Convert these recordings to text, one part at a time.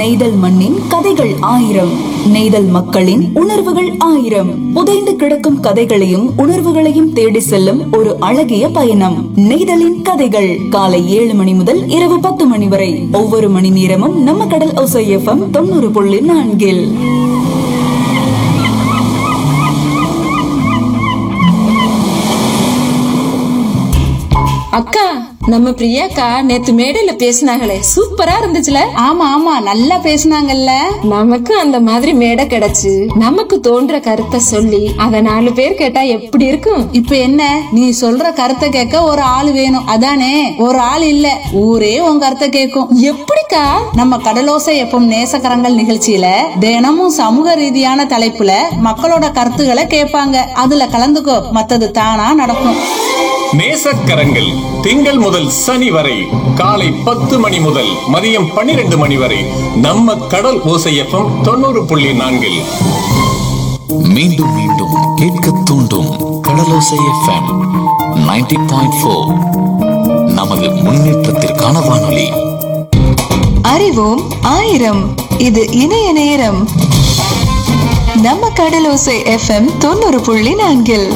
நெய்தல் மண்ணின் கதைகள் ஆயிரம் நெய்தல் மக்களின் உணர்வுகள் ஆயிரம் புதைந்து கிடக்கும் கதைகளையும் உணர்வுகளையும் தேடி செல்லும் ஒரு அழகிய பயணம் நெய்தலின் கதைகள் காலை ஏழு மணி முதல் இரவு பத்து மணி வரை ஒவ்வொரு மணி நேரமும் நம்ம கடல் ஒசை எஃப்எம் தொண்ணூறு புள்ளி நான்கில் அக்கா நம்ம பிரியாக்கா நேத்து மேடையில பேசினாங்களே சூப்பரா இருந்துச்சுல ஆமா ஆமா நல்லா பேசுனாங்கல்ல நமக்கு அந்த மாதிரி மேடை கிடைச்சு நமக்கு தோன்ற கருத்தை சொல்லி அத நாலு பேர் கேட்டா எப்படி இருக்கும் இப்ப என்ன நீ சொல்ற கருத்தை கேட்க ஒரு ஆள் வேணும் அதானே ஒரு ஆள் இல்ல ஊரே உன் கருத்தை கேட்கும் எப்படிக்கா நம்ம கடலோசை எப்பம் நேசக்கரங்கள் நிகழ்ச்சியில தினமும் சமூக ரீதியான தலைப்புல மக்களோட கருத்துக்களை கேட்பாங்க அதுல கலந்துக்கோ மத்தது தானா நடக்கும் நேசக்கரங்கள் திங்கள் முதல் சனி வரை காலை பத்து மணி முதல் மதியம் பன்னிரண்டு மணி வரை நம்ம கடல் ஓசையப்பம் தொண்ணூறு புள்ளி நான்கில் மீண்டும் மீண்டும் கேட்க தூண்டும் Kadalosai FM ninety point four நமது முன்னேற்றத்திற்கான வானொலி அறிவோம் ஆயிரம் இது இணைய நேரம் நம்ம கடலோசை எஃப்எம் தொண்ணூறு புள்ளி நான்கில்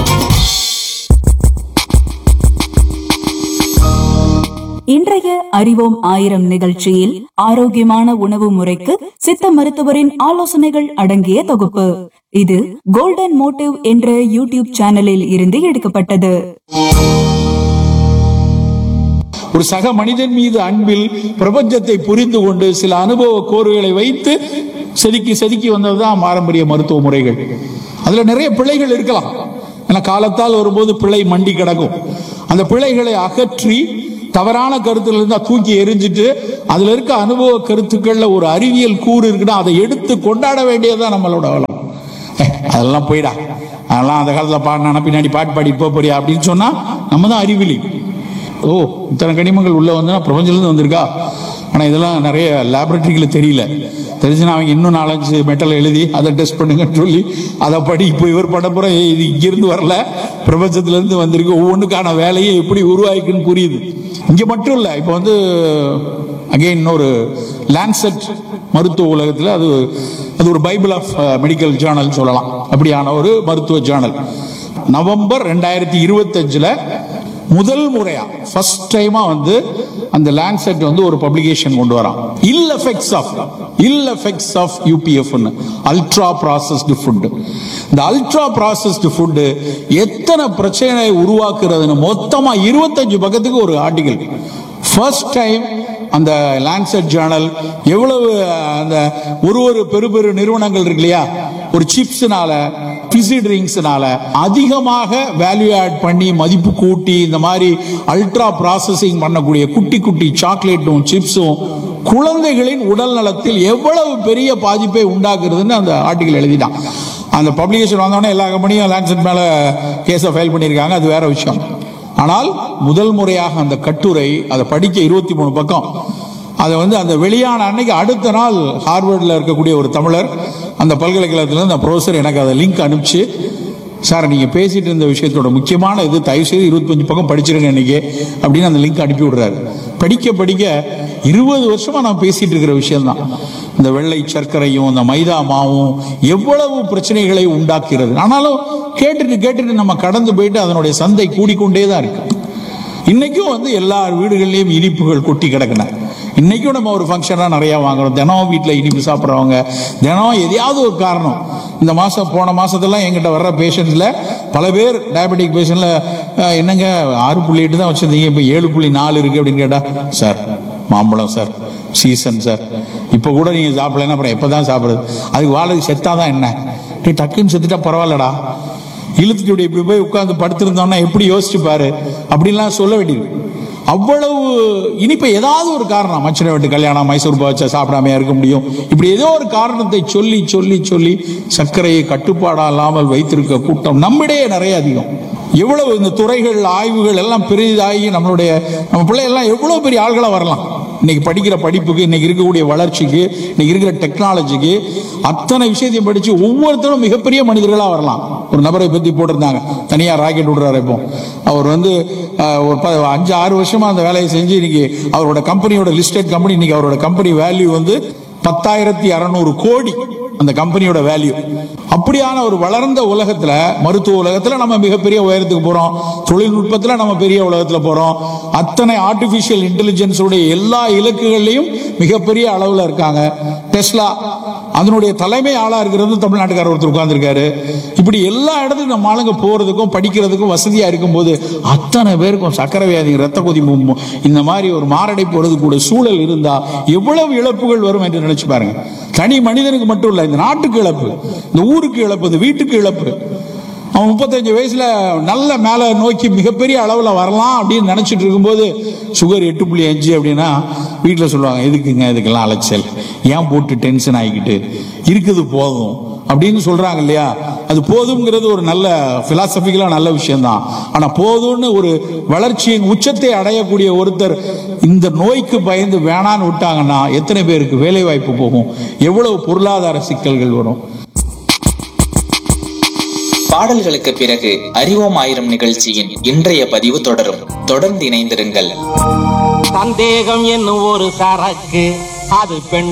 இன்றைய அறிவோம் ஆயிரம் நிகழ்ச்சியில் ஆரோக்கியமான உணவு முறைக்கு சித்த மருத்துவரின் ஆலோசனைகள் அடங்கிய தொகுப்பு இது கோல்டன் மோட்டிவ் என்ற யூடியூப் சேனலில் இருந்து எடுக்கப்பட்டது ஒரு சக மனிதன் மீது அன்பில் பிரபஞ்சத்தை புரிந்து கொண்டு சில அனுபவ கோர்வைகளை வைத்து செதுக்கி செதுக்கி வந்ததுதான் பாரம்பரிய மருத்துவ முறைகள் அதுல நிறைய பிழைகள் இருக்கலாம் ஏன்னா காலத்தால் வரும்போது பிழை மண்டி கிடக்கும் அந்த பிழைகளை அகற்றி தவறான கருத்துல இருந்தா தூக்கி எரிஞ்சிட்டு அதுல இருக்க அனுபவ கருத்துக்கள்ல ஒரு அறிவியல் கூறு இருக்குன்னா அதை எடுத்து கொண்டாட வேண்டியதுதான் நம்மளோட வளம் ஏய், அதெல்லாம் போயிடா அதெல்லாம் அந்த காலத்துல பாடினா பின்னாடி பாட்டு பாடி போக போறியா அப்படின்னு சொன்னா நம்ம தான் அறிவிலி ஓ இத்தனை கனிமங்கள் உள்ள வந்து பிரபஞ்சத்துலேருந்து வந்திருக்கா ஆனால் இதெல்லாம் நிறைய லேபரட்டரிகளில் தெரியல தெரிஞ்சுன்னா அவங்க இன்னும் நாலஞ்சு மெட்டல் எழுதி அதை டெஸ்ட் பண்ணுங்கன்னு சொல்லி அதை படி இப்போ இவர் பண்ண போகிற இது இங்கிருந்து வரல பிரபஞ்சத்திலேருந்து வந்திருக்கு ஒவ்வொன்றுக்கான வேலையை எப்படி உருவாக்குன்னு புரியுது இங்கே மட்டும் இல்லை இப்போ வந்து அகைன் இன்னொரு லேண்ட்செட் மருத்துவ உலகத்தில் அது அது ஒரு பைபிள் ஆஃப் மெடிக்கல் ஜேர்னல் சொல்லலாம் அப்படியான ஒரு மருத்துவ ஜேர்னல் நவம்பர் ரெண்டாயிரத்தி இருபத்தஞ்சில் முதல் முறையா ஃபர்ஸ்ட் டைமா வந்து அந்த லேண்ட்செட் வந்து ஒரு பப்ளிகேஷன் கொண்டு வரான் ill effects of ill effects of UPF ultra processed food இந்த அல்ட்ரா ப்ராசஸ்டு ஃபுட் எத்தனை பிரச்சனைகளை உருவாக்குறதுன்னு மொத்தமா இருபத்தஞ்சு பக்கத்துக்கு ஒரு ஆர்டிகல் ஃபர்ஸ்ட் டைம் அந்த லான்செட் ஜேர்னல் எவ்வளவு அந்த ஒரு ஒரு பெரு பெரு நிறுவனங்கள் இருக்கு இல்லையா ஒரு சிப்ஸ்னால பிசி ட்ரிங்க்ஸ்னால அதிகமாக வேல்யூ ஆட் பண்ணி மதிப்பு கூட்டி இந்த மாதிரி அல்ட்ரா ப்ராசஸிங் பண்ணக்கூடிய குட்டி குட்டி சாக்லேட்டும் சிப்ஸும் குழந்தைகளின் உடல் நலத்தில் எவ்வளவு பெரிய பாதிப்பை உண்டாக்குறதுன்னு அந்த ஆர்டிகல் எழுதிட்டான் அந்த பப்ளிகேஷன் வந்தோடனே எல்லா கம்பெனியும் லான்செட் மேல கேஸை ஃபைல் பண்ணியிருக்காங்க அது வேற விஷயம் ஆனால் முதல் முறையாக அந்த கட்டுரை அதை படிக்க இருபத்தி மூணு பக்கம் அதை வந்து அந்த வெளியான அன்னைக்கு அடுத்த நாள் ஹார்வர்டில் இருக்கக்கூடிய ஒரு தமிழர் அந்த பல்கலைக்கழகத்தில் அந்த ப்ரொஃபஸர் எனக்கு அதை லிங்க் அனுப்பிச்சு சார் நீங்கள் பேசிட்டு இருந்த விஷயத்தோட முக்கியமான இது தயவு செய்து இருபத்தஞ்சு பக்கம் படிச்சிருங்க இன்னைக்கு அப்படின்னு அந்த லிங்க் அனுப்பி விடுறாரு படிக்க படிக்க இருபது வருஷமா நான் பேசிட்டு இருக்கிற விஷயம்தான் இந்த வெள்ளை சர்க்கரையும் இந்த மைதா மாவும் எவ்வளவு பிரச்சனைகளை உண்டாக்குகிறது ஆனாலும் கேட்டுட்டு கேட்டுட்டு நம்ம கடந்து போயிட்டு அதனுடைய சந்தை கூடிக்கொண்டே தான் இருக்கு இன்னைக்கும் வந்து எல்லா வீடுகள்லயும் இனிப்புகள் கொட்டி கிடக்குன இன்னைக்கும் நம்ம ஒரு ஃபங்க்ஷனாக நிறைய வாங்குறோம் தினம் வீட்டில் இனிப்பு சாப்பிட்றவங்க தினம் எதையாவது ஒரு காரணம் இந்த மாதம் போன மாசத்தெல்லாம் எங்கிட்ட வர்ற பேஷண்ட்ஸில் பல பேர் டயபெட்டிக் பேஷண்ட்ல என்னங்க ஆறு புள்ளி எட்டு தான் வச்சிருந்தீங்க இப்போ ஏழு புள்ளி நாலு இருக்கு அப்படின்னு கேட்டா சார் மாம்பழம் சார் சீசன் சார் இப்போ கூட நீங்கள் சாப்பிடலன்னா அப்புறம் எப்போ தான் சாப்பிட்றது அதுக்கு வாழை செத்தாதான் என்ன நீ டக்குன்னு செத்துட்டா பரவாயில்லடா இழுத்துட்டு இப்படி இப்படி போய் உட்கார்ந்து படுத்திருந்தோம்னா எப்படி யோசிச்சு பாரு அப்படின்லாம் சொல்ல வேண்டியது அவ்வளவு இனிப்ப ஏதாவது ஒரு காரணம் மச்சின வீட்டு கல்யாணம் மைசூர் வச்சா சாப்பிடாமையா இருக்க முடியும் இப்படி ஏதோ ஒரு காரணத்தை சொல்லி சொல்லி சொல்லி சர்க்கரையை கட்டுப்பாடா இல்லாமல் வைத்திருக்க கூட்டம் நம்மிடையே நிறைய அதிகம் எவ்வளவு இந்த துறைகள் ஆய்வுகள் எல்லாம் பெரிதாகி நம்மளுடைய நம்ம பிள்ளைகள்லாம் எவ்வளவு பெரிய ஆள்களா வரலாம் இன்னைக்கு படிக்கிற படிப்புக்கு இன்னைக்கு இருக்கக்கூடிய வளர்ச்சிக்கு இன்னைக்கு இருக்கிற டெக்னாலஜிக்கு அத்தனை விஷயத்தையும் படிச்சு ஒவ்வொருத்தரும் மிகப்பெரிய மனிதர்களா வரலாம் ஒரு நபரை பத்தி போட்டிருந்தாங்க தனியா ராக்கெட் விடுறாரு இப்போ அவர் வந்து அஹ், ஒரு ப- அஞ்சு ஆறு வருஷமா அந்த வேலையை செஞ்சு இன்னைக்கு அவரோட கம்பெனியோட லிஸ்டட் கம்பெனி இன்னைக்கு அவரோட கம்பெனி வேல்யூ வந்து பத்தாயிரத்தி அறநூறு கோடி அந்த கம்பெனியோட வேல்யூ அப்படியான ஒரு வளர்ந்த உலகத்துல மருத்துவ உலகத்துல நம்ம மிகப்பெரிய உயரத்துக்கு போறோம் தொழில்நுட்பத்துல நம்ம பெரிய உலகத்துல போறோம் அத்தனை ஆர்டிபிஷியல் இன்டெலிஜென்ஸ் உடைய எல்லா இலக்குகள்லையும் மிகப்பெரிய அளவுல இருக்காங்க டெஸ்லா அதனுடைய தலைமை ஆளா இருக்கிறது தமிழ்நாட்டுக்காரர் ஒருத்தர் உட்கார்ந்திருக்காரு இப்படி எல்லா இடத்துக்கும் நம்ம ஆளுங்க போறதுக்கும் படிக்கிறதுக்கும் வசதியா இருக்கும்போது அத்தனை பேருக்கும் சக்கரை வியாதி ரத்த கொதிப்பு இந்த மாதிரி ஒரு மாரடைப்பு வரதுக்கூடிய சூழல் இருந்தா எவ்வளவு இழப்புகள் வரும் என்று நினைச்சு பாருங்க தனி மனிதனுக்கு மட்டும் இல்ல இந்த நாட்டுக்கு இழப்பு இந்த ஊருக்கு இழப்பு இந்த வீட்டுக்கு இழப்பு அவன் முப்பத்தஞ்சு வயசுல நல்ல மேல நோக்கி மிகப்பெரிய அளவுல வரலாம் அப்படின்னு நினைச்சிட்டு இருக்கும்போது சுகர் எட்டு புள்ளி அஞ்சு அப்படின்னா வீட்டுல சொல்லுவாங்க எதுக்குங்க இதுக்கெல்லாம் அலைச்சல் ஏன் போட்டு டென்ஷன் ஆகிக்கிட்டு இருக்குது போதும் அப்படின்னு சொல்றாங்க இல்லையா அது போதுங்கிறது ஒரு நல்ல பிலாசபிக்கலா நல்ல விஷயம்தான் ஆனா போதும்னு ஒரு வளர்ச்சியின் உச்சத்தை அடையக்கூடிய ஒருத்தர் இந்த நோய்க்கு பயந்து வேணான்னு விட்டாங்கன்னா எத்தனை பேருக்கு வேலை வாய்ப்பு போகும் எவ்வளவு பொருளாதார சிக்கல்கள் வரும் பாடல்களுக்கு பிறகு அறிவோம் ஆயிரம் நிகழ்ச்சியின் இன்றைய பதிவு தொடரும் தொடர்ந்து இணைந்திருங்கள் சந்தேகம் என்னும் ஒரு சரக்கு அது பெண்